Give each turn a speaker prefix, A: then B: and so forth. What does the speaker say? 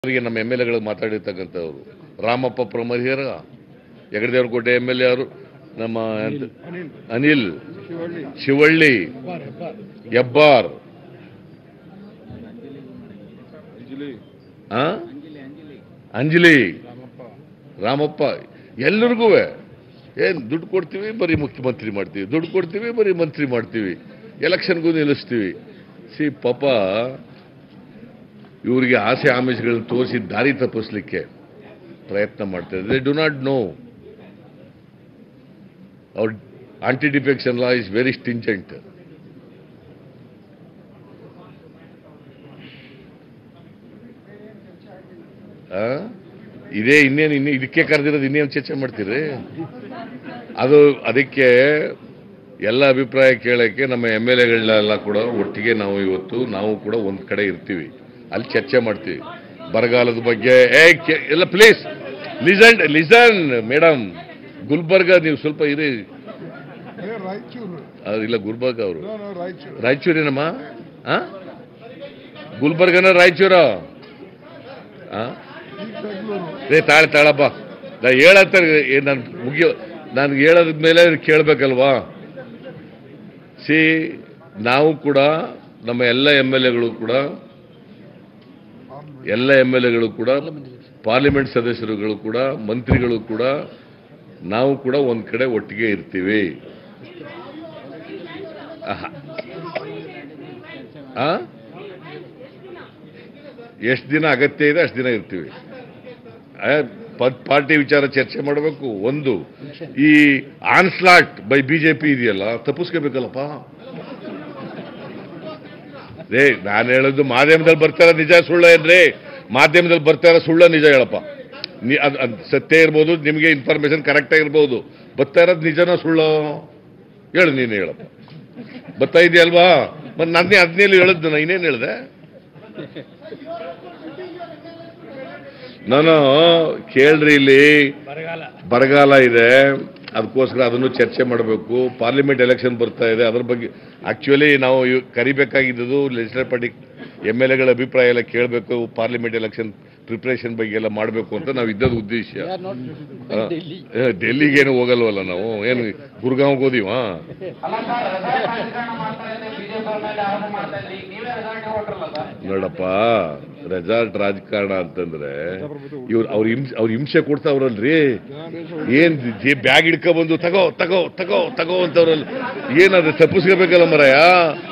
A: ಅವರಿಗೆ ನಮ್ಮ M L ಎಗಳು ಮಾತಾಡಿರ್ತಕ್ಕಂಥವ್ರು ರಾಮಪ್ಪ ಪ್ರಮರಿಯರ ಯಗಡದೇವರಕೋಟೆ ಎಮ್ ಎಲ್ ಎ ಅವರು ನಮ್ಮ ಎಂತ- ಅನಿಲ್ ಶಿವಳ್ಳಿ ಹೆಬ್ಬಾರ್ ಆ? ಅಂಜಲಿ ರಾಮಪ್ಪ ಎಲ್ಲರಿಗೂ ಏನ್ ದುಡ್ಡು ಕೊಡ್ತೀವಿ ಬರೀ ಮುಖ್ಯಮಂತ್ರಿ ಮಾಡ್ತೀವಿ ದುಡ್ಡು ಕೊಡ್ತೀವಿ ಬರೀ ಮಂತ್ರಿ ಮಾಡ್ತೀವಿ ಎಲೆಕ್ಷನ್ಗೂ ನಿಲ್ಲಿಸ್ತೀವಿ ಸಿ ಪಾಪ ಇವರಿಗೆ ಆಸೆ ಆಮಿಷಗಳನ್ನು ತೋರಿಸಿ ದಾರಿ ತಪ್ಪಿಸ್ಲಿಕ್ಕೆ ಪ್ರಯತ್ನ ಮಾಡ್ತಾರೆ ದೇ ಡು ನಾಟ್ ನೋ ಅವ್ರ anti defection law is very stringent ಇದೇ ಇನ್ನೇನು ಇನ್ನೇ ಇದಕ್ಕೆ ಕರೆದಿರೋದು ಇನ್ನೇನು ಚರ್ಚೆ ಮಾಡ್ತೀರಿ ಅದು ಅದಕ್ಕೆ ಎಲ್ಲ ಅಭಿಪ್ರಾಯ ಕೇಳಕ್ಕೆ ನಮ್ಮ ಎಮ್ ಎಲ್ ಎಗಳನ್ನೆಲ್ಲ ಕೂಡ ಒಟ್ಟಿಗೆ ನಾವು ಇವತ್ತು ನಾವು ಕೂಡ ಒಂದ್ ಕಡೆ ಇರ್ತೀವಿ ಅಲ್ಲಿ ಚರ್ಚೆ ಮಾಡ್ತೀವಿ ಬರಗಾಲದ ಬಗ್ಗೆ ಏ ಕೆ- ಎಲ್ಲ please listen listen madam Gulbarga ನೀವು ಸ್ವಲ್ಪ ಇರಿ
B: ಏ, ರಾಯಚೂರು
A: ಅವ್ರು ಇಲ್ಲ ಗುಲ್ಬರ್ಗ ಅವರು
B: ನೋ, ನೋ, ರಾಯಚೂರು
A: ರಾಯಚೂರಿನಮ್ಮ ಆ ಗುಲ್ಬರ್ಗನ ರಾಯಚೂರ ಆ
B: ಈಗ ಬೆಂಗಳೂರು
A: ರೇ ತಾಳೆ ತಾಳಪ್ಪ ನಾ ಹೇಳತ್ತ ನಾನು ಮುಗಿಯೋ ನಾನು ಹೇಳೋದ ಮೇಲೆ ಕೇಳಬೇಕಲ್ವಾ ಸಿ ನಾವು ಕೂಡ ನಮ್ಮ ಎಲ್ಲ ಎಮ್ ಎಲ್ ಎಗಳು ಕೂಡ ಎಲ್ಲ ಎಮ್ ಎಲ್ ಎಗಳು ಕೂಡ ಪಾರ್ಲಿಮೆಂಟ್ ಸದಸ್ಯರುಗಳು ಕೂಡ ಮಂತ್ರಿಗಳು ಕೂಡ ನಾವು ಕೂಡ ಒಂದ್ ಕಡೆ ಒಟ್ಟಿಗೆ ಇರ್ತೀವಿ ಆಹಾ. ಆ ಎಷ್ಟು ದಿನ ಅಗತ್ಯ ಇದೆ ಅಷ್ಟು ದಿನ ಇರ್ತೀವಿ ಆ, ಪ- ಪಾರ್ಟಿ ವಿಚಾರ ಚರ್ಚೆ ಮಾಡಬೇಕು ಒಂದು ಈ ಆನ್ಸ್ಲಾಟ್ ಬೈ ಬಿಜೆಪಿ ಇದೆಯಲ್ಲ ತಪ್ಪಿಸ್ಕೋಬೇಕಲ್ಲಪ್ಪ ರೇ ನಾನು ಹೇಳೋದು ಮಾಧ್ಯಮದಲ್ಲಿ ಬರ್ತಾರ ನಿಜ ಸುಳ್ಳ ಏನ್ರಿ ಮಾಧ್ಯಮದಲ್ಲಿ ಬರ್ತಾರ ಸುಳ್ಳ ನಿಜ ಹೇಳಪ್ಪ ನೀ ಅದ್ ಅದ್ ಸತ್ಯ ಇರ್ಬೋದು ನಿಮಗೆ ಇನ್ಫಾರ್ಮೇಶನ್ ಕರೆಕ್ಟ್ ಆಗಿರ್ಬೋದು ಬರ್ತಾ ಇರೋದು ನಿಜನೋ ಸುಳ್ಳು ಹೇಳು ನೀನು ಹೇಳಪ್ಪ ಬರ್ತಾ ಇದೆಯಲ್ವಾ ಮತ್ತೆ ನನ್ನೇ ಹದಿನೇಳು ಹೇಳಿದ್ದು ನಾ ಇನ್ನೇನು ಹೇಳಿದೆ ನಾನು ಕೇಳ್ರಿ ಇಲ್ಲಿ ಬರಗಾಲ ಇದೆ ಅದಕ್ಕೋಸ್ಕರ ಅದನ್ನು ಚರ್ಚೆ ಮಾಡಬೇಕು ಪಾರ್ಲಿಮೆಂಟ್ ಎಲೆಕ್ಷನ್ ಬರ್ತಾ ಇದೆ ಅದ್ರ ಬಗ್ಗೆ ಆಕ್ಚುಲಿ ನಾವು ಇವ್- ಕರಿಬೇಕಾಗಿದ್ದು ಲೆಜಿಸ್ಲೇಟಿವ್ ಪಾರ್ಟಿ ಎಮ್ ಎಲ್ ಎಗಳ ಅಭಿಪ್ರಾಯ ಎಲ್ಲ ಕೇಳಬೇಕು ಪಾರ್ಲಿಮೆಂಟ್ ಎಲೆಕ್ಷನ್ ಪ್ರಿಪರೇಷನ್ ಬಗ್ಗೆ ಎಲ್ಲ ಮಾಡಬೇಕು ಅಂತ ನಾವು ಇದ್ದದ ಉದ್ದೇಶ ಆ, ಏ, ಡೆಲ್ಲಿಗೆ ಏನು ಹೋಗಲ್ವಲ್ಲ ನಾವು ಏನು ಗುರ್ಗಾಂವ್ಗೆ ಹೋದಿವಾ
C: ಅಲ್ಲ ಸರ್ ರೆಸಾರ್ಟ್ ರಾಜಕಾರಣ ಮಾಡ್ತಾ ಇದೆ ಬಿಜೆಪಿ ಅವ್ರ ಮೇಲೆ ಆರೋಪ ಮಾಡ್ತಾ ಇದ್ರಿ ನೀವೇ ರೆಸಾರ್ಟ್ ಹೊರಟ್ರಲ್ಲ ಸರ್
A: ನೋಡಪ್ಪ ರೆಸಾರ್ಟ್ ರಾಜಕಾರಣ ಅಂತಂದ್ರೆ ಇವ್ರು ಅವ್ರ ಹಿಂಸೆ ಅವ್ರ ಹಿಂಸೆ ಕೊಡ್ತಾವ್ರಲ್ರಿ ಏನ್ ಬ್ಯಾಗ್ ಹಿಡ್ಕೊ ಬಂದು ತಗೋ ತಗೋ ತಗೋ ತಗೋ ಅಂತವ್ರಲ್ಲ ಏನದು ತಪ್ಪಿಸ್ಕೋಬೇಕಲ್ಲ ಮರಯ್ಯ